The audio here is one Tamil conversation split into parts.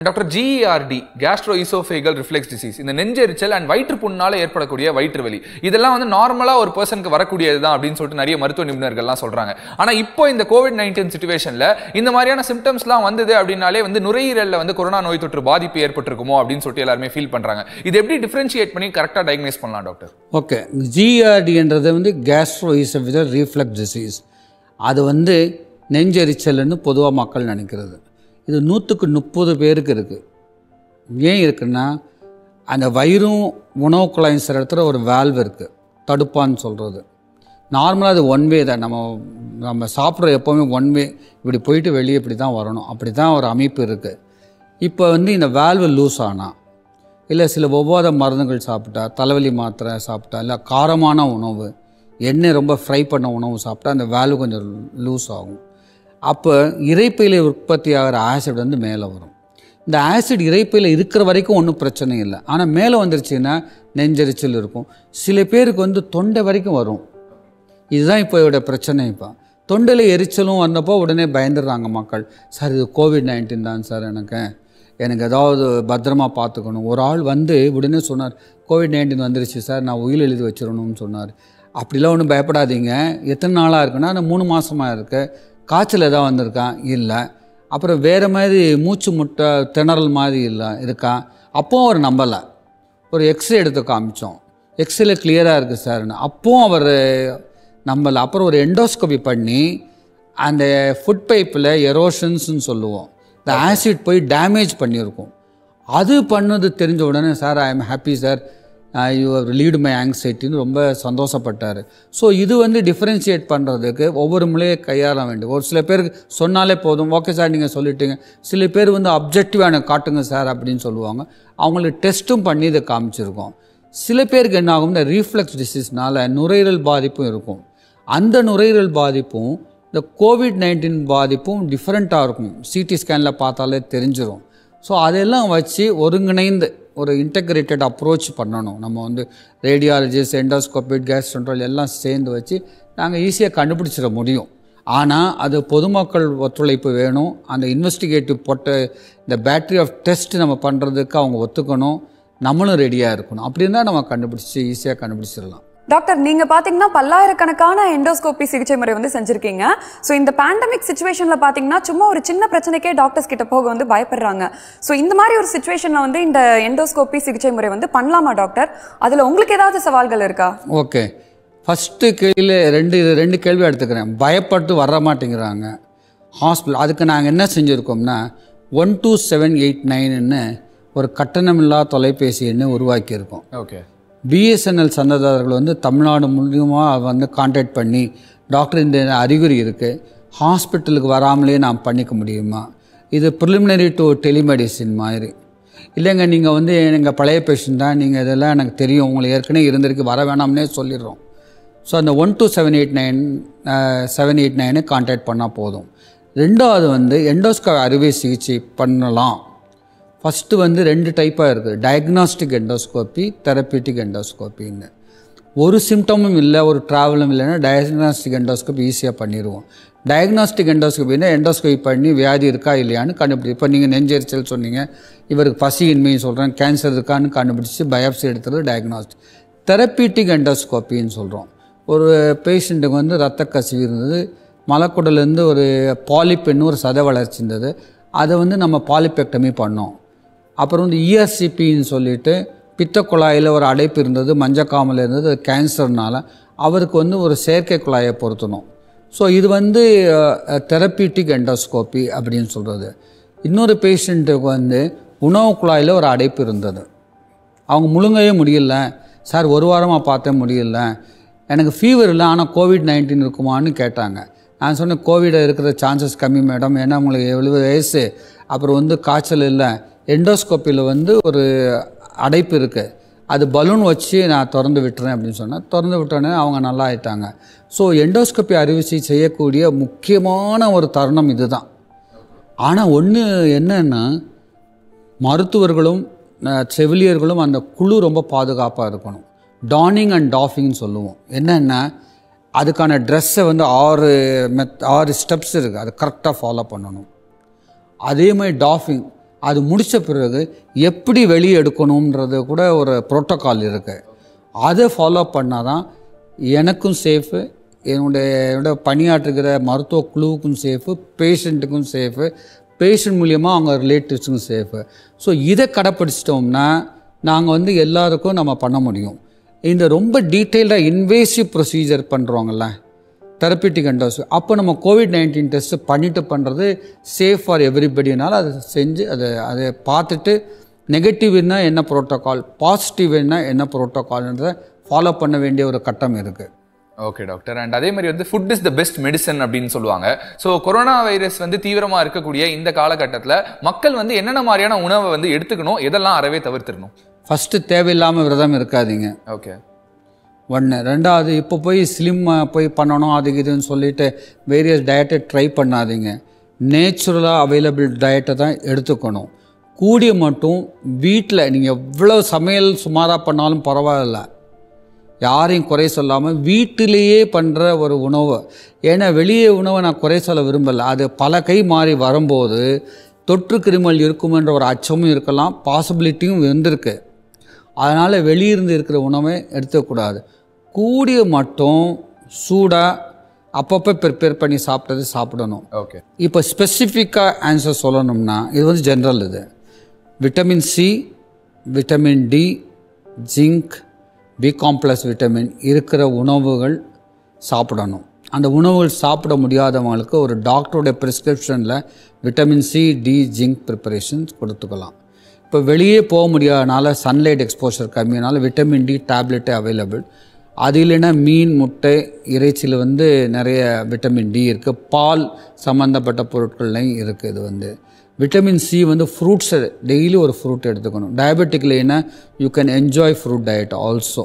Doctor GERD gastro oesophageal reflux disease இந்த நெஞ்செரிச்சல் அண்ட் வயிற்று புண்ணால ஏற்படக்கூடிய வயிற்று வலி இதெல்லாம் வந்து நார்மலா ஒரு பர்சனுக்கு வரக்கூடியது தான் அப்படின்னு சொல்லிட்டு நிறைய மருத்துவ நிபுணர்கள்லாம் சொல்றாங்க ஆனா இப்போ இந்த கோவிட் நைன்டீன் சுச்சுவேஷன்ல இந்த மாதிரியான சிம்டம்ஸ்லாம் வந்தது அப்படின்னாலே வந்து நுரையீரல்ல வந்து கொரோனா நோய் தொற்று பாதிப்பு ஏற்பட்டிருக்குமோ அப்படின்னு சொல்லிட்டு எல்லாருமே ஃபீல் பண்றாங்க இது எப்படி டிஃபரன்ஷியேட் பண்ணி கரெக்டா டயக்னைஸ் பண்ணலாம் டாக்டர் ஓகே ஜிஆர்டின்றது வந்து கேஸ்ட்ரோ ஈசோஃபிஜல் ரீஃப்ளக்ஸ் டிசீஸ் அது வந்து நெஞ்செரிச்சல்னு பொதுவாக மக்கள் நினைக்கிறது இது நூற்றுக்கு முப்பது பேருக்கு இருக்குது ஏன் இருக்குன்னா அந்த வயிறும் உணவு குழாயும் சில இடத்துல ஒரு வேல்வ் இருக்குது தடுப்பான்னு சொல்கிறது நார்மலாக அது ஒன் வே தான் நம்ம நம்ம சாப்பிட்ற எப்போவுமே ஒன் வே இப்படி போயிட்டு வெளியே இப்படி தான் வரணும் அப்படி தான் ஒரு அமைப்பு இருக்குது இப்போ வந்து இந்த வேல்வு லூஸ் ஆனால் இல்லை சில ஒவ்வாத மருந்துகள் சாப்பிட்டா தலைவலி மாத்திரை சாப்பிட்டா இல்லை காரமான உணவு எண்ணெய் ரொம்ப ஃப்ரை பண்ண உணவு சாப்பிட்டா அந்த வேல்வு கொஞ்சம் லூஸ் ஆகும் அப்போ இறைப்பையில் உற்பத்தி ஆகிற ஆசிட் வந்து மேலே வரும் இந்த ஆசிட் இறைப்பையில் இருக்கிற வரைக்கும் ஒன்றும் பிரச்சனை இல்லை ஆனால் மேலே வந்துருச்சுன்னா நெஞ்செரிச்சல் இருக்கும் சில பேருக்கு வந்து தொண்டை வரைக்கும் வரும் இதுதான் இப்போ இதோட பிரச்சனை இப்போ தொண்டையில் எரிச்சலும் வந்தப்போ உடனே பயந்துடுறாங்க மக்கள் சார் இது கோவிட் நைன்டீன் தான் சார் எனக்கு எனக்கு ஏதாவது பத்திரமா பார்த்துக்கணும் ஒரு ஆள் வந்து உடனே சொன்னார் கோவிட் நைன்டீன் வந்துருச்சு சார் நான் உயில் எழுதி வச்சிடணும்னு சொன்னார் அப்படிலாம் ஒன்றும் பயப்படாதீங்க எத்தனை நாளாக இருக்குன்னா நான் மூணு மாதமாக இருக்கு காய்ச்சல் ஏதாவது வந்திருக்கா இல்லை அப்புறம் வேறு மாதிரி மூச்சு முட்டை திணறல் மாதிரி இல்லை இருக்கா அப்போவும் அவர் நம்பலை ஒரு எக்ஸ்ரே எடுத்து காமிச்சோம் எக்ஸ்ரேல கிளியராக இருக்குது சார்னு அப்போவும் அவர் நம்பலை அப்புறம் ஒரு எண்டோஸ்கோபி பண்ணி அந்த ஃபுட் பைப்பில் எரோஷன்ஸ்னு சொல்லுவோம் இந்த ஆசிட் போய் டேமேஜ் பண்ணியிருக்கும் அது பண்ணது தெரிஞ்ச உடனே sir I am happy sir you lead my ஆங்ஸைட்டின்னு ரொம்ப சந்தோஷப்பட்டார் ஸோ இது வந்து டிஃப்ரென்ஷியேட் பண்ணுறதுக்கு ஒவ்வொரு முறையை கையாள வேண்டும் ஒரு சில பேருக்கு சொன்னாலே போதும் ஓகே சார் நீங்கள் சொல்லிட்டீங்க சில பேர் வந்து அப்ஜெக்டிவாக எனக்கு காட்டுங்க சார் அப்படின்னு சொல்லுவாங்க அவங்களுக்கு டெஸ்ட்டும் பண்ணி இதை காமிச்சிருக்கோம் சில பேருக்கு என்ன ஆகும் இந்த ரீஃப்ளெக்ஸ் டிசீஸ்னால நுரையீரல் பாதிப்பும் இருக்கும் அந்த நுரையீரல் பாதிப்பும் இந்த கோவிட் நைன்டீன் பாதிப்பும் டிஃப்ரெண்ட்டாக இருக்கும் சிடி ஸ்கேனில் பார்த்தாலே தெரிஞ்சிடும் ஸோ அதெல்லாம் வச்சு ஒருங்கிணைந்து ஒரு இன்டகிரேட்டட் அப்ரோச் பண்ணணும் நம்ம வந்து ரேடியாலஜிஸ்ட் எண்டோஸ்கோபிக் கேஸ் கண்ட்ரோல் எல்லாம் சேர்ந்து வச்சு நாங்கள் ஈஸியாக கண்டுபிடிச்சிட முடியும் ஆனால் அது பொதுமக்கள் ஒத்துழைப்பு வேணும் அந்த இன்வெஸ்டிகேட்டிவ் போட்ட இந்த பேட்டரி ஆஃப் டெஸ்ட் நம்ம பண்ணுறதுக்கு அவங்க ஒத்துக்கணும் நம்மளும் ரெடியாக இருக்கணும் அப்படி இருந்தால் நம்ம கண்டுபிடிச்சி ஈஸியாக கண்டுபிடிச்சிடலாம் டாக்டர் நீங்க பாத்தீங்கன்னா பல்லாயிரக்கணக்கான எண்டோஸ்கோபி சிகிச்சை முறை வந்து செஞ்சிருக்கீங்க ஸோ இந்த பேண்டமிக் சுச்சுவேஷன்ல பாத்தீங்கன்னா சும்மா ஒரு சின்ன பிரச்சனைக்கே டாக்டர்ஸ் கிட்ட போக வந்து பயப்படுறாங்க ஸோ இந்த மாதிரி ஒரு சுச்சுவேஷன்ல வந்து இந்த எண்டோஸ்கோபி சிகிச்சை முறை வந்து பண்ணலாமா டாக்டர் அதுல உங்களுக்கு ஏதாவது சவால்கள் இருக்கா ஓகே ஃபஸ்ட்டு கேள்வியில் ரெண்டு ரெண்டு கேள்வி எடுத்துக்கிறேன் பயப்பட்டு வர மாட்டேங்கிறாங்க ஹாஸ்பிட்டல் அதுக்கு நாங்கள் என்ன செஞ்சுருக்கோம்னா ஒன் டூ செவன் எயிட் நைன்னு ஒரு கட்டணமில்லா தொலைபேசி எண்ணை உருவாக்கியிருக்கோம் ஓகே பிஎஸ்என்எல் சந்ததாரர்கள் வந்து தமிழ்நாடு மூலியமாக வந்து காண்டாக்ட் பண்ணி டாக்டர் இந்த அறிகுறி இருக்குது ஹாஸ்பிட்டலுக்கு வராமலே நான் பண்ணிக்க முடியுமா இது ப்ரிலிமினரி டு டெலிமெடிசின் மாதிரி இல்லைங்க நீங்கள் வந்து எங்கள் பழைய பேஷண்ட் தான் நீங்கள் இதெல்லாம் எனக்கு தெரியும் உங்களுக்கு ஏற்கனவே இருந்திருக்கு வர வேணாம்னே சொல்லிடுறோம் ஸோ அந்த one two seven eight nine seven eight nine contact பண்ணால் போதும் ரெண்டாவது வந்து எண்டோஸ்கோ அறுவை சிகிச்சை பண்ணலாம் ஃபஸ்ட்டு வந்து ரெண்டு டைப்பாக இருக்குது டயக்னாஸ்டிக் எண்டோஸ்கோப்பி தெரப்பிட்டிக் எண்டோஸ்கோப்பின்னு ஒரு சிம்டமும் இல்லை ஒரு ட்ராவலும் இல்லைன்னா டயக்னாஸ்டிக் எண்டோஸ்கோப்பி ஈஸியாக பண்ணிடுவோம் டயக்னாஸ்டிக் எண்டோஸ்கோப்பின்னா எண்டோஸ்கோப்பி பண்ணி வியாதி இருக்கா இல்லையான்னு கண்டுபிடி இப்போ நீங்கள் நெஞ்செரிச்சல் சொன்னீங்க இவருக்கு பசியின்மை சொல்கிறேன் கேன்சர் இருக்கான்னு கண்டுபிடிச்சி பயாப்சி எடுத்துறது டயக்னாஸ்டிக் தெரப்பிட்டிக் எண்டோஸ்கோப்பின்னு சொல்கிறோம் ஒரு பேஷண்ட்டுக்கு வந்து ரத்த கசிவு இருந்தது மலக்குடலேருந்து ஒரு பாலிப்பென்னு ஒரு சத வளர்ச்சி இருந்தது அதை வந்து நம்ம பாலிபெக்டமி பண்ணோம் அப்புறம் வந்து இஆர்சிபின்னு சொல்லிட்டு பித்த குழாயில் ஒரு அடைப்பு இருந்தது மஞ்சக்காமல் இருந்தது அது கேன்சர்னால அவருக்கு வந்து ஒரு செயற்கை குழாயை பொருத்தணும் ஸோ இது வந்து தெரப்பிட்டிக் எண்டோஸ்கோப்பி அப்படின்னு சொல்கிறது இன்னொரு பேஷண்ட்டுக்கு வந்து உணவு குழாயில் ஒரு அடைப்பு இருந்தது அவங்க முழுங்கவே முடியல சார் ஒரு வாரமாக பார்த்தேன் முடியல எனக்கு ஃபீவர் இல்லை ஆனால் கோவிட் நைன்டீன் இருக்குமான்னு கேட்டாங்க நான் சொன்னேன் கோவிட் இருக்கிற சான்சஸ் கம்மி மேடம் ஏன்னா உங்களுக்கு எழுபது வயசு அப்புறம் வந்து காய்ச்சல் இல்லை எண்டோஸ்கோப்பியில் வந்து ஒரு அடைப்பு இருக்குது அது பலூன் வச்சு நான் திறந்து விட்டுறேன் அப்படின்னு சொன்னேன் திறந்து விட்டோன்னே அவங்க நல்லா ஆயிட்டாங்க ஸோ எண்டோஸ்கோப்பி அறுவை சிகிச்சை செய்யக்கூடிய முக்கியமான ஒரு தருணம் இதுதான் ஆனால் ஒன்று என்னன்னா மருத்துவர்களும் அஹ், செவிலியர்களும் அந்த குழு ரொம்ப பாதுகாப்பாக இருக்கணும் டானிங் அண்ட் டாஃபிங்னு சொல்லுவோம் என்னென்னா அதுக்கான ட்ரெஸ்ஸை வந்து ஆறு மெத் ஆறு ஸ்டெப்ஸ் இருக்குது அதை கரெக்டாக ஃபாலோ பண்ணணும் அதே மாதிரி டாஃபிங் அது முடித்த பிறகு எப்படி வெளியே எடுக்கணுன்றது கூட ஒரு ப்ரோட்டோக்கால் இருக்குது அதை ஃபாலோ பண்ணால் தான் எனக்கும் சேஃபு என்னுடைய என்னோட பணியாற்றுகிற மருத்துவ குழுவுக்கும் சேஃபு பேஷண்ட்டுக்கும் சேஃபு பேஷண்ட் மூலியமாக அவங்க ரிலேட்டிவ்ஸுக்கும் சேஃபு ஸோ இதை கடைப்பிடிச்சிட்டோம்னா நாங்கள் வந்து எல்லாருக்கும் நம்ம பண்ண முடியும் இந்த ரொம்ப டீட்டெயில்டாக இன்வேசிவ் ப்ரொசீஜர் பண்ணுறோங்கல்ல தெரப்பிட்டிக் அண்டோஸ் அப்போ நம்ம கோவிட் நைன்டீன் டெஸ்ட் பண்ணிட்டு பண்ணுறது சேஃப் ஃபார் எவ்ரிபடினால அதை செஞ்சு அதை அதை பார்த்துட்டு நெகட்டிவ்னா என்ன ப்ரோட்டோகால் பாசிட்டிவ்னா என்ன ப்ரோட்டோகால்ன்றதை ஃபாலோ பண்ண வேண்டிய ஒரு கட்டம் இருக்குது ஓகே டாக்டர் அண்ட் அதே மாதிரி வந்து food is the best medicine அப்படின்னு சொல்லுவாங்க ஸோ கொரோனா வைரஸ் வந்து தீவிரமா இருக்கக்கூடிய இந்த காலகட்டத்தில் மக்கள் வந்து என்னென்ன மாதிரியான உணவை வந்து எடுத்துக்கணும் எதெல்லாம் அறவே தவிர்த்திடணும் ஃபஸ்ட்டு தேவையில்லாமல் விரதம் இருக்காதீங்க ஓகே ஒன்று ரெண்டாவது இப்போ போய் ஸ்லிம் போய் பண்ணணும் அது இதுன்னு சொல்லிட்டு வேரியஸ் டயட்டை ட்ரை பண்ணாதீங்க நேச்சுரலாக அவைலபிள் டயட்டை தான் எடுத்துக்கணும் கூடிய மட்டும் வீட்டில் நீங்கள் எவ்வளோ சமையல் சுமாராக பண்ணாலும் பரவாயில்ல யாரையும் குறை சொல்லாமல் வீட்டிலேயே பண்ணுற ஒரு உணவு ஏன்னா வெளியே உணவை நான் குறை சொல்ல விரும்பலை அது பல கை மாறி வரும்போது தொற்று கிருமல் இருக்குமென்ற ஒரு அச்சமும் இருக்கலாம் பாசிபிலிட்டியும் இருந்திருக்கு அதனால் வெளியிருந்து இருக்கிற உணவை எடுத்துக்கூடாது கூடிய மட்டும் சூடாக அப்பப்போ ப்ரிப்பேர் பண்ணி சாப்பிட்டது சாப்பிடணும் ஓகே இப்போ ஸ்பெசிஃபிக்காக ஆன்சர் சொல்லணும்னா இது வந்து ஜென்ரல் இது vitamin C vitamin D zinc B complex vitamin இருக்கிற உணவுகள் சாப்பிடணும் அந்த உணவுகள் சாப்பிட முடியாதவங்களுக்கு ஒரு டாக்டருடைய ப்ரிஸ்கிரிப்ஷனில் vitamin C D zinc preparations கொடுத்துக்கலாம் இப்போ வெளியே போக முடியாதனால சன்லைட் எக்ஸ்போஷர் கம்மியானால விட்டமின் டி டேப்லெட்டே அவைலபிள் அது இல்லைன்னா மீன் முட்டை இறைச்சியில் வந்து நிறைய விட்டமின் டி இருக்குது பால் சம்மந்தப்பட்ட பொருட்கள்லையும் இருக்குது இது வந்து விட்டமின் சி வந்து ஃப்ரூட்ஸை டெய்லி ஒரு ஃப்ரூட் எடுத்துக்கணும் டயபெட்டிக் இல்லைன்னா you can enjoy fruit diet also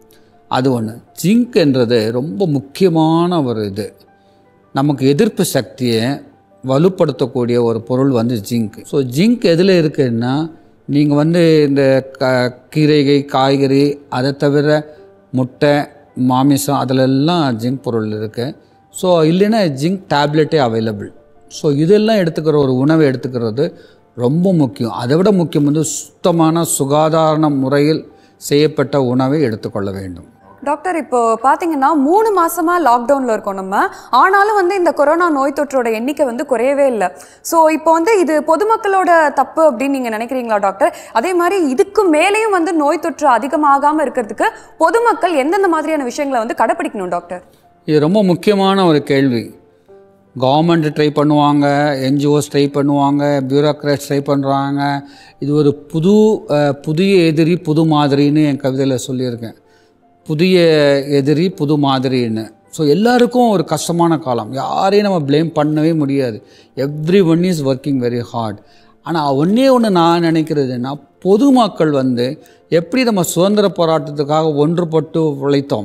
அது ஒன்று ஜிங்க்ன்றது ரொம்ப முக்கியமான ஒரு இது நமக்கு எதிர்ப்பு சக்தியை வலுப்படுத்தக்கூடிய ஒரு பொருள் வந்து ஜிங்க் ஸோ ஜிங்க் எதில் இருக்குன்னா நீங்கள் வந்து இந்த க கீரைகை காய்கறி அதை தவிர முட்டை மாமிசம் அதிலெல்லாம் ஜிங்க் பொருள் இருக்குது ஸோ இல்லைன்னா ஜிங்க் டேப்லெட்டே அவைலபிள் ஸோ இதெல்லாம் எடுத்துக்கிற ஒரு உணவை எடுத்துக்கிறது ரொம்ப முக்கியம் அதை விட முக்கியம் வந்து சுத்தமான சுகாதார முறையில் செய்யப்பட்ட உணவை எடுத்துக்கொள்ள வேண்டும் டாக்டர் இப்போ பாத்தீங்கன்னா மூணு மாசமா லாக்டவுன்ல இருக்கோம் நம்ம ஆனாலும் வந்து இந்த கொரோனா நோய் தொற்றோட எண்ணிக்கை வந்து குறையவே இல்லை ஸோ இப்போ வந்து இது பொதுமக்களோட தப்பு அப்படின்னு நீங்க நினைக்கிறீங்களா டாக்டர் அதே மாதிரி இதுக்கு மேலேயும் வந்து நோய் தொற்று அதிகமாகாம இருக்கிறதுக்கு பொதுமக்கள் எந்தெந்த மாதிரியான விஷயங்களை வந்து கடைப்பிடிக்கணும் டாக்டர் இது ரொம்ப முக்கியமான ஒரு கேள்வி கவர்மெண்ட் ட்ரை பண்ணுவாங்க என்ஜிஓஸ் ட்ரை பண்ணுவாங்க பியூரோக்ராட்ஸ் ட்ரை பண்ணுறாங்க இது ஒரு புது அஹ், புதிய எதிரி புது மாதிரின்னு என் கவிதையில் சொல்லியிருக்கேன் புதிய எதிரி புது மாதிரின்னு ஸோ எல்லாருக்கும் ஒரு கஷ்டமான காலம் யாரையும் நம்ம ப்ளேம் பண்ணவே முடியாது every one is working very hard ஆனால் ஒன்றே ஒன்று நான் நினைக்கிறதுன்னா பொதுமக்கள் வந்து எப்படி நம்ம சுதந்திர போராட்டத்துக்காக ஒன்றுபட்டு உழைத்தோம்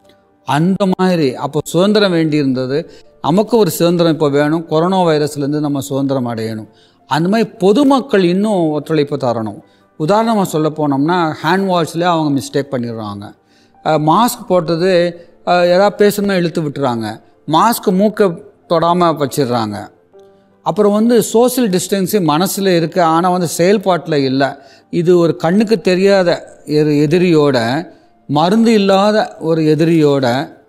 அந்த மாதிரி அப்போ சுதந்திரம் வேண்டியிருந்தது நமக்கு ஒரு சுதந்திரம் இப்போ வேணும் கொரோனா வைரஸ்லேருந்து நம்ம சுதந்திரம் அடையணும் அந்த மாதிரி பொதுமக்கள் இன்னும் ஒத்துழைப்பு தரணும் உதாரணமாக சொல்ல போனோம்னா ஹேண்ட் வாஷ்லேயே அவங்க மிஸ்டேக் பண்ணிடுறாங்க மாஸ்க் போட்டது அஹ், யாராவது பேசணும்னா இழுத்து விட்டுறாங்க மாஸ்க் மூக்கை தொடாமல் வச்சிடுறாங்க அப்புறம் வந்து சோஷியல் டிஸ்டன்ஸு மனசில் இருக்குது ஆனால் வந்து செயல்பாட்டில் இல்லை இது ஒரு கண்ணுக்கு தெரியாத ஒரு எதிரியோட மருந்து இல்லாத ஒரு எதிரியோட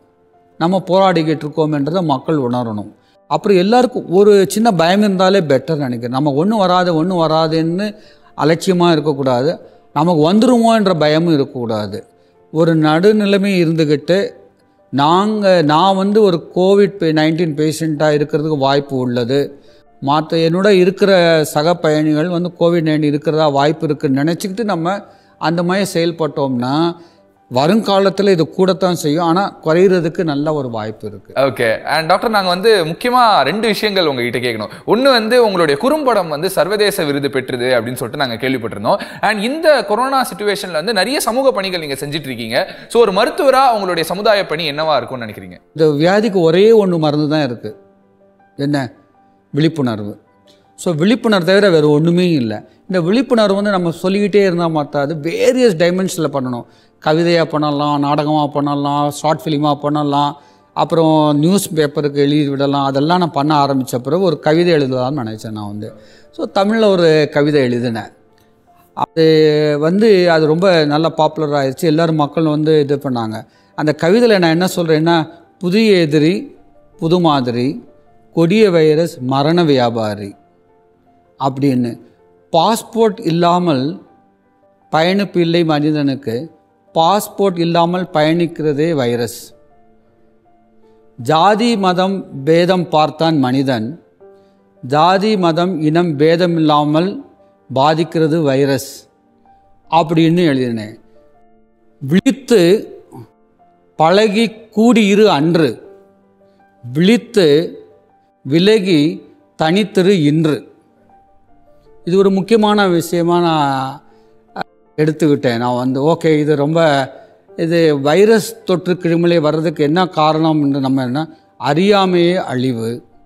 நம்ம போராடிக்கிட்டு இருக்கோம்ன்றதை மக்கள் உணரணும் அப்புறம் எல்லாருக்கும் ஒரு சின்ன பயம் இருந்தாலே பெட்டர் நினைக்கிறேன் நம்ம ஒன்றும் வராது ஒன்றும் வராதுன்னு அலட்சியமாக இருக்கக்கூடாது நமக்கு வந்துருமோன்ற பயமும் இருக்கக்கூடாது ஒரு நடுநிலைமை இருந்துக்கிட்டு நாங்கள் நான் வந்து ஒரு கோவிட் நைன்டீன் பேஷண்ட்டாக இருக்கிறதுக்கு வாய்ப்பு உள்ளது மற்ற என்னோட இருக்கிற சக பயணிகள் வந்து கோவிட் நைன்டீன் இருக்கிறதா வாய்ப்பு இருக்குன்னு நினச்சிக்கிட்டு நம்ம அந்த மாதிரி செயல்பட்டோம்னா வருங்காலத்தில் இது கூடத்தான் செய்யும் ஆனால் குறையிறதுக்கு நல்ல ஒரு வாய்ப்பு இருக்குது ஓகே அண்ட் டாக்டர் நாங்க வந்து முக்கியமா ரெண்டு விஷயங்கள் உங்ககிட்ட கேட்கணும் ஒன்னு வந்து உங்களுடைய குறும்படம் வந்து சர்வதேச விருது பெற்றது அப்படின்னு சொல்லிட்டு நாங்க கேள்விப்பட்டிருந்தோம் அண்ட் இந்த கொரோனா சுச்சுவேஷன்ல வந்து நிறைய சமூக பணிகள் நீங்க செஞ்சுட்டு இருக்கீங்க ஸோ ஒரு மருத்துவரா உங்களுடைய சமுதாய பணி என்னவா இருக்கும்னு நினைக்கிறீங்க இந்த வியாதிக்கு ஒரே ஒன்று மருந்து தான் இருக்குது என்ன விழிப்புணர்வு ஸோ விழிப்புணர்வு தவிர வேறு ஒன்றுமே இல்லை இந்த விழிப்புணர்வு வந்து நம்ம சொல்லிக்கிட்டே இருந்தால் மாற்றாது வேரியஸ் டைமென்ஷனில் பண்ணணும் கவிதையாக பண்ணலாம் நாடகமாக பண்ணலாம் ஷார்ட் ஃபிலிமாக பண்ணலாம் அப்புறம் நியூஸ் பேப்பருக்கு எழுதி விடலாம் அதெல்லாம் நான் பண்ண ஆரம்பித்த பிறகு ஒரு கவிதை எழுதலாம்னு நினச்சேன் நான் வந்து ஸோ தமிழில் ஒரு கவிதை எழுதினேன் அது வந்து அது ரொம்ப நல்ல பாப்புலர் ஆயிடுச்சு எல்லோரும் மக்கள் வந்து இது பண்ணாங்க அந்த கவிதையில் நான் என்ன சொல்கிறேன்னா புதிய எதிரி புது மாதிரி கொடிய வைரஸ் மரண வியாபாரி அப்படின்னு பாஸ்போர்ட் இல்லாமல் பயணிப்பு இல்லை மனிதனுக்கு பாஸ்போர்ட் இல்லாமல் பயணிக்கிறதே வைரஸ் ஜாதி மதம் பேதம் பார்த்தான் மனிதன் ஜாதி மதம் இனம் பேதம் இல்லாமல் பாதிக்கிறது வைரஸ் அப்படின்னு எழுதினேன் விழித்து பழகி கூடியிரு அன்று விழித்து விலகி தனித்திரு இன்று இது ஒரு முக்கியமான விஷயமா நான் எடுத்துக்கிட்டேன் நான் வந்து ஓகே இது ரொம்ப இது வைரஸ் தொற்று கிருமிலே வர்றதுக்கு என்ன காரணம் என்று நம்ம என்ன அறியாமையே அழிவு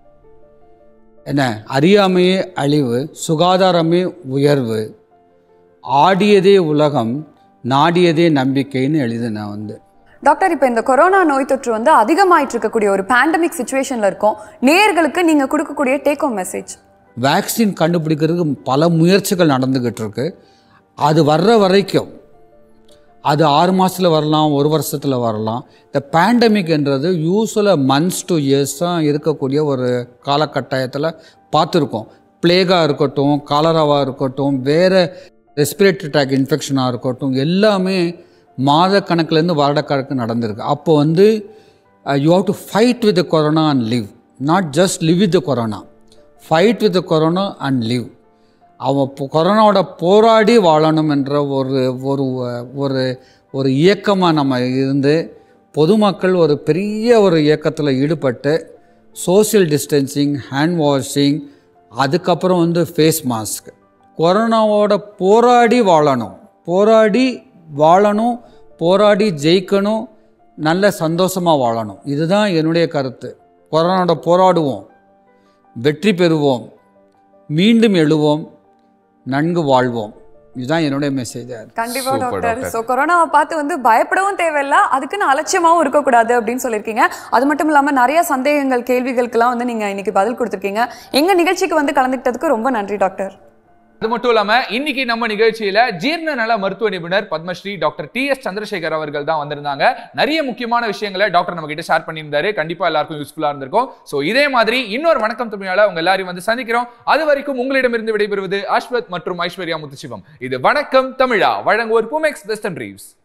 என்ன அறியாமையே அழிவு சுகாதாரமே உயர்வு ஆடியதே உலகம் நாடியதே நம்பிக்கைன்னு எழுதினேன் வந்து டாக்டர் இப்போ இந்த கொரோனா நோய் தொற்று வந்து அதிகமாயிட்டு இருக்கக்கூடிய ஒரு பேண்டமிக் சுச்சுவேஷன்ல இருக்கும் நேயர்களுக்கு நீங்க கொடுக்கக்கூடிய டேக் ஹோம் மெசேஜ் வேக்சின் கண்டுபிடிக்கிறதுக்கு பல முயற்சிகள் நடந்துக்கிட்டு இருக்கு அது வர்ற வரைக்கும் அது ஆறு மாதத்தில் வரலாம் ஒரு வருஷத்தில் வரலாம் இந்த பேண்டமிக்ன்றது யூஸ்வலாக மந்த்ஸ் டு இயர்ஸ் தான் இருக்கக்கூடிய ஒரு காலகட்டாயத்தில் பார்த்துருக்கோம் பிளேகாக இருக்கட்டும் காலராவாக இருக்கட்டும் வேறு ரெஸ்பிரேட்டரி ட்ராக் இன்ஃபெக்ஷனாக இருக்கட்டும் எல்லாமே மாதக்கணக்கிலேருந்து வருடக்கணக்கு நடந்திருக்கு அப்போ வந்து you have to fight with corona and live not just live with corona fight with corona and live அவன் இப்போ கொரோனாவோட போராடி வாழணும் என்ற ஒரு ஒரு ஒரு ஒரு இயக்கமாக நம்ம இருந்து பொதுமக்கள் ஒரு பெரிய ஒரு இயக்கத்தில் ஈடுபட்டு சோஷியல் டிஸ்டன்சிங் ஹேண்ட் வாஷிங் அதுக்கப்புறம் வந்து ஃபேஸ் மாஸ்க் கொரோனாவோட போராடி வாழணும் போராடி வாழணும் போராடி ஜெயிக்கணும் நல்ல சந்தோஷமாக வாழணும் இதுதான் என்னுடைய கருத்து கொரோனாவோட போராடுவோம் வெற்றி பெறுவோம் மீண்டும் எழுவோம் நன்கு வாழ்வோம் இதுதான் என்னுடைய மெசேஜாக இருக்கு கண்டிப்பா Super, டாக்டர் doctor. ஸோ கொரோனாவை பார்த்து வந்து பயப்படவும் தேவையில்ல அதுக்குன்னு அலட்சியமாவும் இருக்கக்கூடாது அப்படின்னு சொல்லியிருக்கீங்க அது மட்டும் இல்லாம நிறைய சந்தேகங்கள் கேள்விகளுக்கெல்லாம் வந்து நீங்க இன்னைக்கு பதில் கொடுத்துருக்கீங்க எங்க நிகழ்ச்சிக்கு வந்து கலந்துக்கிட்டதுக்கு ரொம்ப நன்றி டாக்டர் அது மட்டும் இல்லாம இன்னைக்கு நம்ம நிகழ்ச்சியில ஜீரண நல மருத்துவ நிபுணர் Padmashri doctor T S Chandrasekar அவர்கள் தான் வந்திருந்தாங்க நிறைய முக்கியமான விஷயங்களை டாக்டர் நம்ம கிட்ட ஷேர் பண்ணியிருந்தாரு கண்டிப்பா எல்லாருக்கும் யூஸ்ஃபுல்லா இருந்திருக்கும் சோ இதே மாதிரி இன்னொரு வணக்கம் தமிழால உங்க எல்லாரையும் வந்து சந்திக்கிறோம் அது வரைக்கும் உங்களிடமிருந்து விடைபெறுவது அஸ்வத் மற்றும் ஐஸ்வர்யா முத்துசிவம் இது வணக்கம் தமிழா வழங்குவோர் புமெக்ஸ் வெஸ்டர்ன் ரீவ்ஸ்